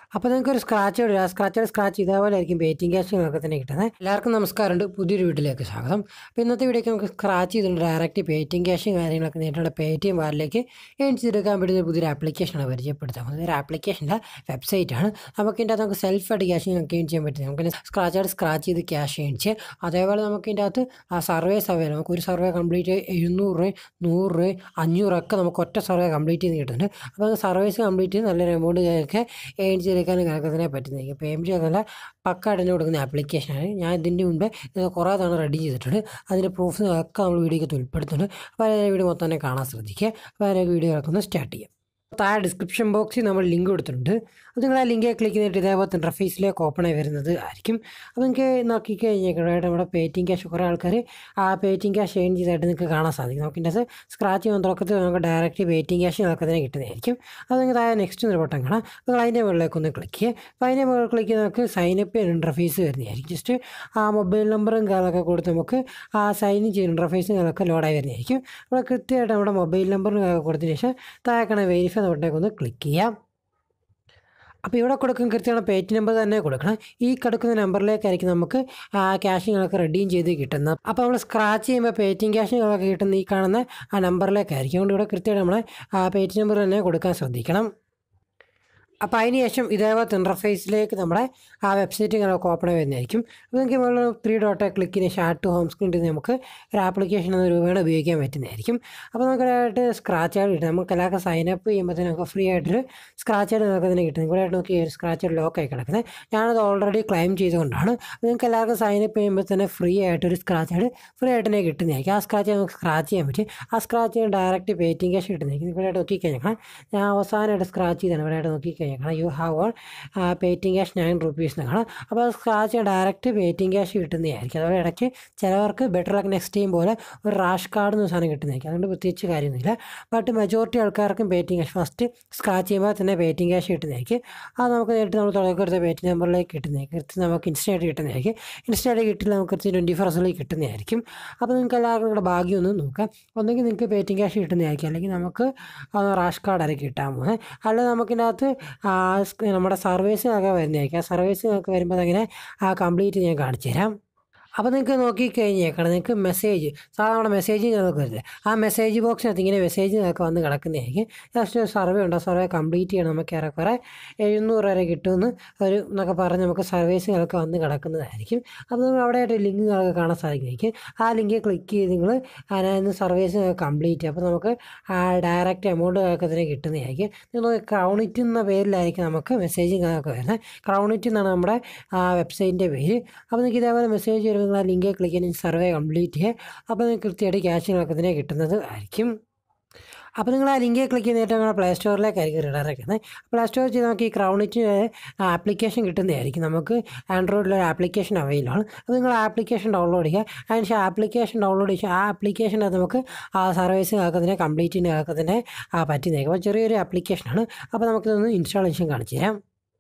അപ്പോൾ നിങ്ങൾക്ക് ഒരു സ്ക്രാച്ച് ഇടുക സ്ക്രാച്ച് സ്ക്രാച്ച് ഇതേപോലെ ആയിരിക്കും പേറ്റിംഗ് ക്യാഷുകളൊക്കെ തന്നെ കിട്ടുന്നത് എല്ലാവർക്കും നമസ്കാരമുണ്ട് പുതിയൊരു വീട്ടിലേക്ക് സ്വാഗതം അപ്പോൾ ഇന്നത്തെ വീഡിയോക്ക് നമുക്ക് സ്ക്രാച്ച് ചെയ്തിട്ടുണ്ട് ഡയറക്റ്റ് പേറ്റിംഗ് ക്യാഷും കാര്യങ്ങളൊക്കെ നേരിട്ടുള്ള പേ ടി എം വാലിലേക്ക് ഏൺ ചെയ്തെടുക്കാൻ പറ്റുന്ന ഒരു പുതിയൊരു ആപ്ലിക്കേഷനാണ് പരിചയപ്പെടുത്താൻ പോകുന്നത് ഒരു ആപ്ലിക്കേഷൻ്റെ വെബ്സൈറ്റാണ് നമുക്ക് ഇതിൻ്റെ അകത്ത് നമുക്ക് സെൽഫായിട്ട് ക്യാഷ് നമുക്ക് ഏൺ ചെയ്യാൻ പറ്റും നമുക്ക് സ്ക്രാച്ച് ആയിട്ട് സ്ക്രാച്ച് ചെയ്ത് ക്യാഷ് ഏൺ ചെയ്യാം അതേപോലെ നമുക്ക് ഇതിൻ്റെ അകത്ത് ആ സർവേസ് അവൈലബിൾ നമുക്ക് ഒരു സർവേ കംപ്ലീറ്റ് എഴുന്നൂറ് രൂപ നൂറ് രൂപ അഞ്ഞൂറൊക്കെ നമുക്ക് ഒറ്റ സർവേ കംപ്ലീറ്റ് ചെയ്ത് കിട്ടുന്നുണ്ട് അപ്പോൾ നമുക്ക് സർവീസ് കംപ്ലീറ്റ് ചെയ്ത് നല്ലൊരു എമൗണ്ട് ഒക്കെ ഏൺ ചെയ്തെടുക്കാനും കിടക്കുന്നതിനെ പറ്റുന്നതായിരിക്കും അപ്പോൾ എം ജി നല്ല പക്ക അടഞ്ഞു കൊടുക്കുന്ന ആപ്ലിക്കേഷനാണ് ഞാൻ ഇതിൻ്റെ മുമ്പ് ഇത് കുറേ തവണ റെഡി ചെയ്തിട്ടുണ്ട് അതിൻ്റെ പ്രൂഫ്സ് ഒക്കെ നമ്മൾ വീഡിയോക്ക് ഉൾപ്പെടുത്തുന്നുണ്ട് അപ്പോൾ അതിൻ്റെ വീഡിയോ മൊത്തം തന്നെ കാണാൻ ശ്രദ്ധിക്കുക അപ്പോൾ അതിൻ്റെ വീഡിയോ ഒന്ന് സ്റ്റാർട്ട് ചെയ്യാം താഴെ ഡിസ്ക്രിപ്ഷൻ ബോക്സിൽ നമ്മൾ ലിങ്ക് കൊടുത്തിട്ടുണ്ട് അത് നിങ്ങൾ ആ ലിങ്ക് ക്ലിക്ക് ചെയ്തിട്ട് ഇതേപോലത്തെ ഇൻ്റർഫേസിലേക്ക് ഓപ്പൺ ആയി വരുന്നത് ആയിരിക്കും അപ്പോൾ നിങ്ങൾക്ക് നോക്കി കഴിഞ്ഞാൽ നമ്മുടെ പേറ്റിംഗ് ക്യാഷ് കുറേ ആൾക്കാർ ആ പേറ്റിംഗ് ക്യാഷ് ഏൺ ചെയ്തായിട്ട് നിങ്ങൾക്ക് കാണാൻ സാധിക്കും നമുക്ക് ഇതിൻ്റെ സ്ക്രാച്ച് ചെയ്യുന്ന തുടക്കത്തിൽ നമുക്ക് ഡയറക്റ്റ് പേറ്റിംഗ് ക്യാഷ് നമുക്ക് തന്നെ കിട്ടുന്നതായിരിക്കും അത് നിങ്ങൾക്ക് താഴെ നെക്സ്റ്റ് എന്നൊരു ബട്ടൺ കാണാം അപ്പോൾ അതിൻ്റെ മുകളിലേക്ക് ഒന്ന് ക്ലിക്ക് ചെയ്യുക അപ്പോൾ അതിൻ്റെ മുകളിൽ ക്ലിക്ക് ചെയ്ത് നമുക്ക് സൈൻ അപ്പ് ചെയ്യുന്ന ഇൻ്റർഫേസ് വരുന്നതായിരിക്കും ജസ്റ്റ് ആ മൊബൈൽ നമ്പറും കാര്യങ്ങളൊക്കെ കൊടുത്ത് നമുക്ക് ആ സൈൻ ചെയ്യുന്ന ഇൻ്റർഫേസും കാര്യങ്ങളൊക്കെ ലോഡായി വരുന്നതായിരിക്കും അപ്പോൾ കൃത്യമായിട്ട് നമ്മുടെ മൊബൈൽ നമ്പറും കൊടുത്തതിന് ശേഷം താഴെക്കണ വെരിഫൈ ബട്ടണേക്ക് ഒന്ന് ക്ലിക്ക് ചെയ്യാം അപ്പോൾ ഇവിടെ കൊടുക്കുന്ന കൃത്യമാണ് പേറ്റ് നമ്പർ തന്നെ കൊടുക്കണം ഈ കിടക്കുന്ന നമ്പറിലേക്കായിരിക്കും നമുക്ക് ആ ക്യാഷുകളൊക്കെ റെഡീം ചെയ്ത് കിട്ടുന്നത് അപ്പോൾ നമ്മൾ സ്ക്രാച്ച് ചെയ്യുമ്പോൾ പേറ്റിംഗ് ക്യാഷുകളൊക്കെ കിട്ടുന്ന ഈ കാണുന്ന ആ നമ്പറിലേക്കായിരിക്കും അതുകൊണ്ട് ഇവിടെ കൃത്യമായിട്ട് നമ്മൾ ആ പേറ്റ് നമ്പർ തന്നെ കൊടുക്കാൻ ശ്രദ്ധിക്കണം അപ്പോൾ അതിന് ശേഷം ഇതേപോലത്തെ ഇൻ്റർഫേസിലേക്ക് നമ്മുടെ ആ വെബ്സൈറ്റ് നമുക്ക് ഓപ്പൺ ആയി വരുന്നതായിരിക്കും അപ്പോൾ നിങ്ങൾക്ക് മുകളിൽ ത്രീ ഡോട്ട് ക്ലിക്കിന് ഷാർട്ട് ടു ഹോം സ്ക്രീൻ നമുക്ക് ഒരു ആപ്ലിക്കേഷൻ എന്ന രൂപയാണ് ഉപയോഗിക്കാൻ പറ്റുന്നതായിരിക്കും അപ്പോൾ നമുക്കതായിട്ട് സ്ക്രാച്ച് ആയിട്ട് കിട്ടും നമുക്ക് എല്ലാവർക്കും സൈൻ അപ്പ് ചെയ്യുമ്പോൾ തന്നെ നമുക്ക് ഫ്രീ ആയിട്ടൊരു സ്ക്രാച്ച് ആയിട്ട് നമുക്ക് തന്നെ കിട്ടും ഇവിടെ നോക്കി ഒരു സ്ക്രാച്ച് ആയിട്ട് ലോക്ക് ആയി കിടക്കുന്നത് ഞാനത് ഓൾറെഡി ക്ലൈം ചെയ്തുകൊണ്ടാണ് നിങ്ങൾക്ക് എല്ലാവർക്കും സൈൻ അപ്പ് ചെയ്യുമ്പോൾ തന്നെ ഫ്രീ ആയിട്ടൊരു സ്ക്രാച്ച് ആയിട്ട് ഫ്രീ ആയിട്ട് തന്നെ കിട്ടുന്നതായിരിക്കും ആ സ്ക്രാച്ച് നമുക്ക് സ്ക്രാച്ച് ചെയ്യാൻ പറ്റും ആ സ്ക്രാച്ച് ചെയ്യാൻ ഡയറക്റ്റ് പേറ്റിംഗ് ക്യാഷ് കിട്ടുന്നതായിരിക്കും ഇവിടെ നോക്കി കഴിഞ്ഞാൽ ഞാൻ അവസാനമായിട്ട് സ്ക്രാച്ച് ചെയ്താണ് ഇവിടെ നോക്കി കഴിഞ്ഞാൽ you have earn Paytm cash nine rupees എന്ന് കാണാം അപ്പോൾ അത് സ്ക്രാച്ച് ഡയറക്റ്റ് പേറ്റിംഗ് ക്യാഷ് കിട്ടുന്നതായിരിക്കും അതുപോലെ ഇടയ്ക്ക് ചിലവർക്ക് ബെറ്റർ ലക്ക് നെക്സ്റ്റ് ടൈം പോലെ ഒരു റാഷ് കാർഡ് എന്ന സാധനം കിട്ടുന്നതായിരിക്കും അതുകൊണ്ട് പ്രത്യേകിച്ച് കാര്യമൊന്നുമില്ല ബട്ട് മെജോറിറ്റി ആൾക്കാർക്കും പേറ്റിംഗ് ക്യാഷ് ഫസ്റ്റ് സ്ക്രാച്ച് ചെയ്യുമ്പോൾ തന്നെ പേറ്റിംഗ് ക്യാഷ് കിട്ടുന്നതായിരിക്കും അത് നമുക്ക് നേരിട്ട് നമ്മൾ തുടക്കടുത്ത പേറ്റിംഗ് നമ്പറിലേക്ക് കിട്ടുന്നതായിരിക്കും കൃത്യം നമുക്ക് ഇൻസ്റ്റയായിട്ട് കിട്ടുന്നതായിരിക്കും ഇൻസ്റ്റയായിട്ട് കിട്ടില്ല നമുക്ക് കൃത്യം ട്വൻറ്റി ഫോർ ഹവേഴ്സിലേക്ക് കിട്ടുന്നതായിരിക്കും അപ്പോൾ നിങ്ങൾക്ക് എല്ലാവർക്കും നിങ്ങളുടെ ഭാഗ്യം ഒന്ന് നോക്കാം ഒന്നെങ്കിൽ നിങ്ങൾക്ക് പേറ്റിംഗ് ക്യാഷ് കിട്ടുന്നതായിരിക്കും അല്ലെങ്കിൽ നമുക്ക് റാഷ് കാർഡായിരിക്കും കിട്ടാൻ പോകുന്നത് അല്ലെങ്കിൽ നമുക്കിതിനകത്ത് നമ്മുടെ സർവീസിനൊക്കെ വരുന്നതായിരിക്കും ആ സർവീസിനൊക്കെ വരുമ്പോൾ അങ്ങനെ ആ കംപ്ലീറ്റ് ഞാൻ കാണിച്ചു തരാം അപ്പോൾ നിങ്ങൾക്ക് നോക്കിക്കഴിഞ്ഞേക്കണം നിങ്ങൾക്ക് മെസ്സേജ് സാധാരണ മെസ്സേജ് നിങ്ങൾക്ക് വരില്ല ആ മെസ്സേജ് ബോക്സിനകത്ത് ഇങ്ങനെ മെസ്സേജ് നിങ്ങൾക്ക് വന്ന് കിടക്കുന്നതായിരിക്കും ജസ്റ്റ് ഒരു സർവേ ഉണ്ട് ആ സർവേ കംപ്ലീറ്റ് ചെയ്യണം നമുക്ക് ഏറെക്കുറെ എഴുന്നൂറ് വരെ കിട്ടുമെന്ന് ഒരു എന്നൊക്കെ പറഞ്ഞ് നമുക്ക് സർവീസുകളൊക്കെ വന്ന് കിടക്കുന്നതായിരിക്കും അപ്പോൾ നിങ്ങൾ അവിടെ ആയിട്ട് ലിങ്കുകളൊക്കെ കാണാൻ സാധിക്കുന്നതായിരിക്കും ആ ലിങ്ക് ക്ലിക്ക് ചെയ്ത് നിങ്ങൾ അതിനകത്ത് സർവീസ് കംപ്ലീറ്റ് ചെയ്യും അപ്പോൾ നമുക്ക് ആ ഡയറക്റ്റ് എമൗണ്ട് ഒക്കെ തന്നെ കിട്ടുന്നതായിരിക്കും നിങ്ങൾ ക്രൗണിറ്റ് എന്ന പേരിലായിരിക്കും നമുക്ക് മെസ്സേജും ഒക്കെ വരുന്നത് ക്രൗണിറ്റ് എന്നാണ് നമ്മുടെ ആ വെബ്സൈറ്റിൻ്റെ പേര് അപ്പോൾ നിങ്ങൾക്ക് ഇതേപോലെ മെസ്സേജ് വരുമ്പോൾ നിങ്ങൾ ആ ലിങ്ക് ക്ലിക്ക് ചെയ്ത് സർവേ കംപ്ലീറ്റ് ചെയ്യുക അപ്പോൾ നിങ്ങൾക്ക് കൃത്യമായിട്ട് ക്യാഷുകളൊക്കെ തന്നെ കിട്ടുന്നത് ആയിരിക്കും അപ്പോൾ നിങ്ങൾ ആ ലിങ്ക് ക്ലിക്ക് ചെയ്തിട്ട് നിങ്ങൾ പ്ലേ സ്റ്റോറിലേക്കായിരിക്കും റിഡയറക്കുന്നത് പ്ലേ സ്റ്റോറിൽ ചെയ്ത് നമുക്ക് ഈ ക്രൗണിറ്റ് ആപ്ലിക്കേഷൻ കിട്ടുന്നതായിരിക്കും നമുക്ക് ആൻഡ്രോയിഡിലൊരു ആപ്ലിക്കേഷൻ അവൈലബിൾ ആണ് അപ്പോൾ നിങ്ങൾ ആപ്ലിക്കേഷൻ ഡൗൺലോഡ് ചെയ്യുക അതിന് ആപ്ലിക്കേഷൻ ഡൗൺലോഡ് ചെയ്യുക ആ ആപ്ലിക്കേഷനകത്ത് നമുക്ക് ആ സർവീസ് ഒക്കെ തന്നെ കംപ്ലീറ്റിന് ഒക്കെ തന്നെ പറ്റുന്നതായിരിക്കും അപ്പോൾ ചെറിയൊരു ആപ്ലിക്കേഷനാണ് അപ്പോൾ നമുക്കിതൊന്ന് ഇൻസ്റ്റാളേഷൻ കാണിച്ചു തരാം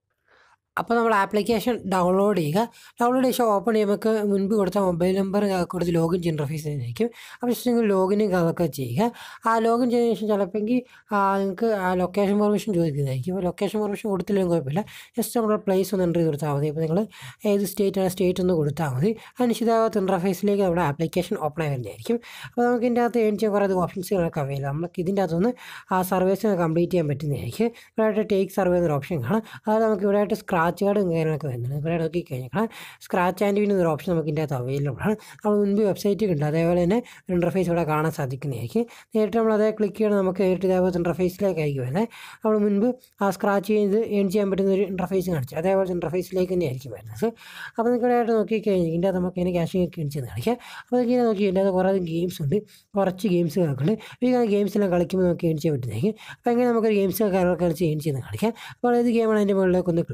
അപ്പോൾ നമ്മൾ ആപ്ലിക്കേഷൻ ഡൗൺലോഡ് ചെയ്യുക ഡൗൺലോഡ് ചെയ്ത് ഓപ്പൺ ചെയ്യുമ്പോൾ നമുക്ക് മുൻപ് കൊടുത്ത മൊബൈൽ നമ്പർ കൊടുത്ത് ലോഗിൻ ചെയ്യുന്ന ഇൻ്റർഫേസ് ആയിരിക്കും അപ്പോൾ ജസ്റ്റ് നിങ്ങൾ ലോഗിനും അതൊക്കെ ചെയ്യുക ആ ലോഗിൻ ചെയ്തതിന് ശേഷം ചിലപ്പോൾ നിങ്ങൾക്ക് ആ ലൊക്കേഷൻ പെർമിഷൻ ചോദിക്കുന്നതായിരിക്കും അപ്പോൾ ലൊക്കേഷൻ പെർമിഷൻ കൊടുത്തില്ലെങ്കിൽ കുഴപ്പമില്ല ജസ്റ്റ് നമ്മുടെ പ്ലേസ് ഒന്ന് എൻ്റർ ചെയ്ത് കൊടുത്താൽ മതി അപ്പോൾ നിങ്ങൾ ഏത് സ്റ്റേറ്റ് ആണ് സ്റ്റേറ്റ് ഒന്ന് കൊടുത്താൽ മതി അതിന് ഇതാകത്ത് ഇൻ്റർഫേസിലേക്ക് നമ്മുടെ ആപ്ലിക്കേഷൻ ഓപ്പൺ ആയി വരുന്നതായിരിക്കും അപ്പോൾ നമുക്ക് ഇതിൻ്റെ അകത്ത് ഏൺ ചെയ്യാൻ കുറേ ഓപ്ഷൻസുകളൊക്കെ അവൈലബിൾ നമുക്ക് ഇതിൻ്റെ അകത്തുനിന്ന് ആ സർവീസ് കംപ്ലീറ്റ് ചെയ്യാൻ പറ്റുന്നതായിരിക്കും ഇവിടെ ടേക്ക് സർവേ എന്നൊരു ഓപ്ഷൻ കാണാം അതായത് നമുക്ക് ഇവിടെ ആയിട്ട് സ്ക്രാച്ച് കാർഡും കാര്യങ്ങളൊക്കെ വരുന്നുണ്ട് ഇവിടെ നോക്കി കഴിഞ്ഞാൽ സ്ക്രാച്ച് ആൻഡ് വിൻ എന്നൊരു ഓപ്ഷൻ നമുക്ക് ഇതിൻ്റെ അകത്ത് അവൈലബിൾ ആണ് നമ്മൾ മുൻപ് വെബ്സൈറ്റ് ഉണ്ട് അതേപോലെ തന്നെ ഇൻ്റർഫേസ് ഇവിടെ കാണാൻ സാധിക്കുന്നതായിരിക്കും നേരിട്ട് നമ്മൾ അതേ ക്ലിക്ക് ചെയ്യണം നമുക്ക് നേരിട്ട് ഇതേപോലത്തെ ഇൻ്റർഫേസിലേക്കായിരിക്കും വരുന്നത് നമ്മൾ മുൻപ് ആ സ്ക്രാച്ച് ചെയ്ത് ഏൺ ചെയ്യാൻ പറ്റുന്ന ഒരു ഇൻ്റർഫേസ് കാണിച്ചു അതേപോലത്തെ ഇൻ്റർഫേസിലേക്ക് തന്നെ ആയിരിക്കും വരുന്നത് അപ്പോൾ നിങ്ങൾക്ക് ഇവിടെ ആയിട്ട് നോക്കി കഴിഞ്ഞാൽ ഇതിൻ്റെ അകത്ത് നമുക്ക് ഇങ്ങനെ ക്യാഷ് ഏൺ ചെയ്ത് കാണിക്കാം അപ്പോൾ ഇങ്ങനെ നോക്കി ഇതിൻ്റെ അകത്ത് കുറേ ഗെയിംസ് ഉണ്ട് കുറച്ച് ഗെയിംസ് ഉണ്ട് ഈ ഗെയിംസെല്ലാം കളിക്കുമ്പോൾ നമുക്ക് ഏൺ ചെയ്യാൻ പറ്റുന്നതായിരിക്കും അപ്പോൾ എങ്ങനെ നമുക്കൊരു ഗെയിംസ് കാര്യങ്ങളൊക്കെ കളിച്ച് ഏൺ ചെയ്യുന്നത് കാണിക്കാം അപ്പോൾ ഏത് ഗെയിമാണ് അതിൻ്റെ മുകളിലേക്ക് ഒന്ന് ക്ലിക്ക് ചെയ്യുക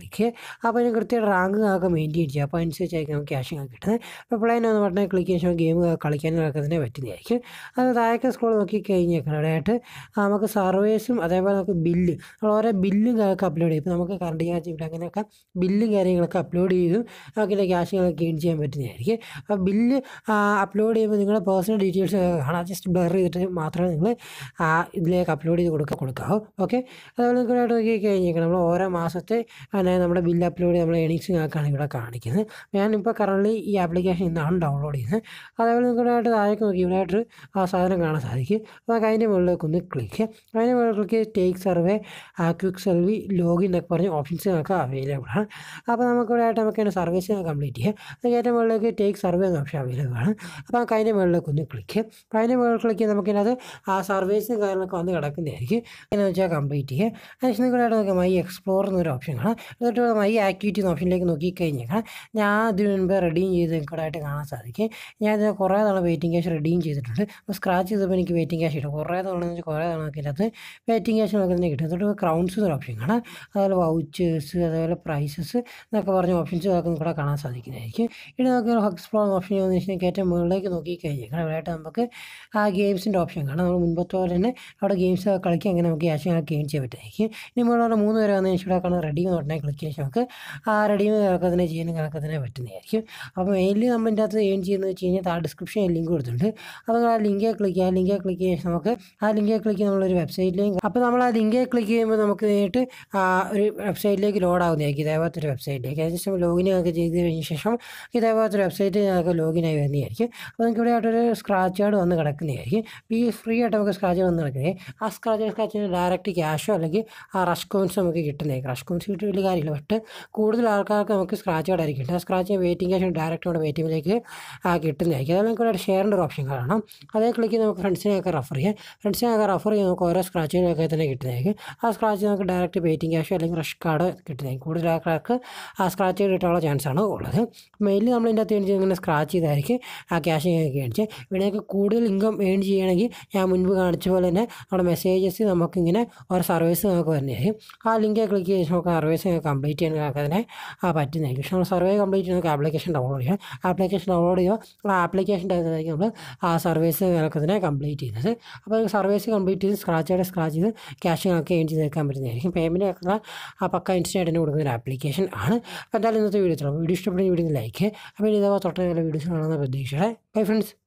അപ്പോൾ അതിന് കൃത്യമായിട്ട് റാങ്ക് ഒക്കെ മെയിൻറ്റെയിൻ ചെയ്യുക അപ്പോൾ അനുസരിച്ചായിരിക്കും നമുക്ക് ക്യാഷ് ഒക്കെ കിട്ടുന്നത് അപ്പോൾ പ്ലേ എന്ന് ബട്ടൺ ക്ലിക്ക് ചെയ്യാൻ ഗെയിം കളിക്കാനൊക്കെ തന്നെ പറ്റുന്നതായിരിക്കും അത് താഴേക്ക് സ്ക്രോൾ നോക്കി കഴിഞ്ഞേക്കണം അവിടെയായിട്ട് നമുക്ക് സർവേസും അതേപോലെ നമുക്ക് ബില്ല് നമ്മൾ ഓരോ ബില്ലും കാര്യമൊക്കെ അപ്ലോഡ് ചെയ്യും ഇപ്പോൾ നമുക്ക് കറണ്ട് ചാർജ് ഇവിടെ അങ്ങനെയൊക്കെ ബില്ലും കാര്യങ്ങളൊക്കെ അപ്ലോഡ് ചെയ്തു നമുക്ക് ക്യാഷുകളൊക്കെ ഗെയിൻ ചെയ്യാൻ പറ്റുന്നതായിരിക്കും ആ ബില്ല് അപ്ലോഡ് ചെയ്യുമ്പോൾ നിങ്ങളുടെ പേഴ്സണൽ ഡീറ്റെയിൽസ് കാണാം ജസ്റ്റ് ബ്ലർ ചെയ്തിട്ട് മാത്രമേ നിങ്ങൾ ഇതിലേക്ക് അപ്ലോഡ് ചെയ്ത് കൊടുക്കുക കൊടുക്കാവൂ ഓക്കെ അതുപോലെ നിങ്ങൾക്കായിട്ട് നോക്കി കഴിഞ്ഞേക്കണം നമ്മൾ ഓരോ മാസത്തെ പിന്നെ നമ്മുടെ ബില്ല് അപ്ലോഡ് ചെയ്ത് നമ്മൾ ഏണിങ്സ് ആക്കാണ് ഇവിടെ കാണിക്കുന്നത് ഞാനിപ്പോൾ കറണ്ട്ലി ഈ ആപ്ലിക്കേഷൻ ഇന്നാണ് ഡൗൺലോഡ് ചെയ്യുന്നത് അതേപോലെ നിങ്ങൾക്കായിട്ട് താഴേക്ക് നോക്കി ഇവിടെ ആ സാധനം കാണാൻ സാധിക്കും അപ്പോൾ നമുക്ക് അതിൻ്റെ മുകളിലേക്ക് ഒന്ന് ക്ലിക്ക് ചെയ്യാം അതിൻ്റെ മുകളിൽ ക്ലിക്ക് ചെയ്ത് take survey quick survey login എന്നൊക്കെ പറഞ്ഞ് ഓപ്ഷൻസ് നമുക്ക് അവൈലബിൾ ആണ് അപ്പോൾ നമുക്ക് ഇവിടെ ആയിട്ട് നമുക്ക് അതിൻ്റെ സർവീസ് കംപ്ലീറ്റ് ചെയ്യാം അത് ഏറ്റവും മുകളിലേക്ക് ടേക്ക് സർവേ എന്ന ഓപ്ഷൻ അവൈലബിൾ ആണ് അപ്പോൾ നമുക്ക് അതിൻ്റെ മുകളിലേക്ക് ഒന്ന് ക്ലിക്ക് ചെയ്യാം അപ്പോൾ അതിൻ്റെ മുകളിൽ ക്ലിക്ക് ചെയ്ത് നമുക്കിതിനകത്ത് ആ സർവീസും കാര്യങ്ങളൊക്കെ വന്ന് കിടക്കുന്നതായിരിക്കും എന്ന് വെച്ചാൽ കംപ്ലീറ്റ് ചെയ്യുക അതിനുശേഷം നിങ്ങളായിട്ട് നോക്കാം മൈ എക്സ്പ്ലോർ എന്നൊരു ഓപ്ഷൻ കാണാം എന്നിട്ട് മൈ ആക്ടിവിറ്റി എന്ന ഓപ്ഷനിലേക്ക് നോക്കിക്കഴിഞ്ഞാൽ ഞാൻ ഇതിനു മുൻപ് റെഡീം ചെയ്ത് നിങ്ങൾക്കായിട്ട് കാണാൻ സാധിക്കും ഞാൻ ഇതിന് കുറേ തവണ വെയിറ്റിംഗ് ക്യാഷ് റെഡീം ചെയ്തിട്ടുണ്ട് അപ്പോൾ സ്ക്രാച്ച് ചെയ്തപ്പോൾ എനിക്ക് വെയിറ്റിംഗ് ക്യാഷ് കിട്ടും കുറേ തവണ എന്ന് വെച്ചാൽ കുറേ തവണ ഒക്കെ ഇതിനകത്ത് വെയിറ്റിംഗ് ക്യാഷ് നമുക്ക് തന്നെ കിട്ടും എന്നിട്ട് ക്രൗൺസ് എന്നൊരു ഓപ്ഷൻ കാണാം അതുപോലെ വൗച്ചേഴ്സ് അതുപോലെ പ്രൈസസ് എന്നൊക്കെ പറഞ്ഞ ഓപ്ഷൻസ് നമുക്ക് ഇവിടെ കാണാൻ സാധിക്കുന്നതായിരിക്കും ഇനി നമുക്ക് എക്സ്പ്ലോർ ഓപ്ഷൻ എന്ന് വെച്ചാൽ ഏറ്റവും മുകളിലേക്ക് നോക്കിക്കഴിഞ്ഞാൽ ഇവിടെയായിട്ട് നമുക്ക് ആ ഗെയിംസിൻ്റെ ഓപ്ഷൻ കാണാം നമ്മൾ മുൻപത്തെ പോലെ തന്നെ അവിടെ ഗെയിംസ് കളിക്കുക അങ്ങനെ നമുക്ക് ക്യാഷ് ഗെയിൻ ചെയ്യാൻ പറ്റുമായിരിക്കും ഇനി മുകളിലുള്ള മൂന്ന് പേര് വന്നതിന് ശേഷം ഇവിടെ കാണുന്ന റെഡി എന്ന് പറഞ്ഞാൽ ക്ലിക്ക് ചെയ്യാൻ നമുക്ക് ആ റെഡീം കണക്കെ തന്നെ ചെയ്യാനും കണക്കെ തന്നെ പറ്റുന്നതായിരിക്കും അപ്പോൾ മെയിൻലി നമ്മൾ ഇതിൻ്റെ അകത്ത് ഏൺ ചെയ്യുന്നത് വെച്ച് കഴിഞ്ഞാൽ ആ ഡിസ്ക്രിപ്ഷൻ ലിങ്ക് കൊടുത്തിട്ടുണ്ട് അപ്പോൾ നിങ്ങൾ ആ ലിങ്കെ ക്ലിക്ക് ചെയ്യുക ആ ലിങ്കെ ക്ലിക്ക് ചെയ്യാൻ നമുക്ക് ആ ലിങ്കെ ക്ലിക്ക് നമ്മളൊരു വെബ്സൈറ്റിലേക്ക് അപ്പോൾ നമ്മൾ ആ ലിങ്കെ ക്ലിക്ക് ചെയ്യുമ്പോൾ നമുക്ക് നേരിട്ട് ആ ഒരു വെബ്സൈറ്റിലേക്ക് ലോഡ് ആവുന്നതായിരിക്കും ഇതേപോലത്തെ ഒരു വെബ്സൈറ്റിലേക്ക് അതിനുശേഷം ലോഗിൻ ഒക്കെ ചെയ്ത് കഴിഞ്ഞ ശേഷം ഇതേപോലത്തെ ഒരു വെബ്സൈറ്റ് ഞങ്ങൾക്ക് ലോഗിൻ ആയി വരുന്നതായിരിക്കും അപ്പോൾ നിങ്ങൾക്ക് ഇവിടെ ആയിട്ടൊരു സ്ക്രാച്ച് കാർഡ് വന്ന് കിടക്കുന്നതായിരിക്കും ഈ ഫ്രീ ആയിട്ട് നമുക്ക് സ്ക്രാച്ച് വന്ന് കിടക്കുന്നത് ആ സ്ക്രാച്ച് സ്ക്രാച്ചിന് ഡയറക്റ്റ് ക്യാഷോ അല്ലെങ്കിൽ ആ റഷ് കോയിൻസ് നമുക്ക് കിട്ടുന്നതായിരിക്കും റഷ് കോയിൻസ് കിട്ടിയ വലിയ കാര്യമില്ല ബട്ട് കൂടുതൽ ആൾക്കാർക്ക് നമുക്ക് സ്ക്രാച്ച് കാർഡ് ആയിരിക്കും കിട്ടുക ആ സ്ക്രാച്ച് വെയിറ്റിംഗ് ക്യാഷ് ഡയറക്റ്റ് നമ്മുടെ വെയിറ്റിംഗിലേക്ക് കിട്ടുന്നതായിരിക്കും അതെല്ലാം കൂടെ ഷെയറിൻ്റെ ഒരു ഓപ്ഷൻ കാണണം അതേ ക്ലിക്ക് ചെയ്ത് നമുക്ക് ഫ്രണ്ട്സിനെയൊക്കെ റെഫർ ചെയ്യാം ഫ്രണ്ട്സിനെയൊക്കെ റെഫർ ചെയ്ത് നമുക്ക് ഓരോ സ്ക്രാച്ചുകളൊക്കെ തന്നെ കിട്ടുന്നതായിരിക്കും ആ സ്ക്രാച്ച് നമുക്ക് ഡയറക്റ്റ് വെയിറ്റിംഗ് ക്യാഷ് അല്ലെങ്കിൽ റഷ് കാർഡ് കിട്ടുന്നതായിരിക്കും കൂടുതൽ ആൾക്കാർക്ക് ആ സ്ക്രാച്ച് കിട്ടാനുള്ള ചാൻസ് ആണ് ഉള്ളത് മെയിൻലി നമ്മൾ ഇതിൻ്റെ അകത്ത് ഏൺ ചെയ്യുന്നത് ഇങ്ങനെ സ്ക്രാച്ച് ചെയ്തായിരിക്കും ആ ക്യാഷ് ഞങ്ങൾക്ക് ഏൺ ചെയ്യുക ഇവിടെയൊക്കെ കൂടുതൽ ഇൻകം ഏൺ ചെയ്യണമെങ്കിൽ ഞാൻ മുൻപ് കാണിച്ച പോലെ തന്നെ നമ്മുടെ മെസ്സേജസ് നമുക്കിങ്ങനെ ഓരോ സർവീസ് നമുക്ക് വരുന്നതായിരിക്കും ആ ലിങ്ക് ക്ലിക്ക് ചെയ്ത് നമുക്ക് സർവീസ് കംപ്ലീറ്റ് ചെയ്യാൻ നമുക്ക് അതിനെ ആ പറ്റുന്നതായിരിക്കും പക്ഷേ നമ്മൾ സർവേ കംപ്ലീറ്റ് ചെയ്യാൻ നമുക്ക് ആപ്ലിക്കേഷൻ ഡൗൺലോഡ് ചെയ്യാം ആപ്ലിക്കേഷൻ ഡൗൺലോഡ് ചെയ്യുക ആ ആപ്ലിക്കേഷൻ്റെ അകത്തായിരിക്കും നമ്മൾ ആ സർവീസ് കണക്കത്തിനെ കംപ്ലീറ്റ് ചെയ്യുന്നത് അപ്പോൾ സർവീസ് കംപ്ലീറ്റ് ചെയ്ത് സ്ക്രാച്ച് ചെയ്ത് സ്ക്രാച്ച് ചെയ്ത് ക്യാഷ് കണക്ക് ഏൺ ചെയ്തെടുക്കാൻ പറ്റുന്നതായിരിക്കും പേയ്മെൻറ്റ് ഒക്കെ ആ പക്ക ഇൻസ്റ്റൻ്റ് തന്നെ കൊടുക്കുന്ന ഒരു ആപ്ലിക്കേഷൻ ആണ് അപ്പോൾ എന്തായാലും ഇന്നത്തെ വീഡിയോ വീഡിയോ ഇഷ്ടപ്പെടുന്ന വീഡിയോ ലൈക്ക് അപ്പോൾ ഇതേപോലെ തൊട്ട വീഡിയോസ് കാണുന്ന പ്രതീക്ഷയുടെ ബൈ ഫ്രണ്ട്സ്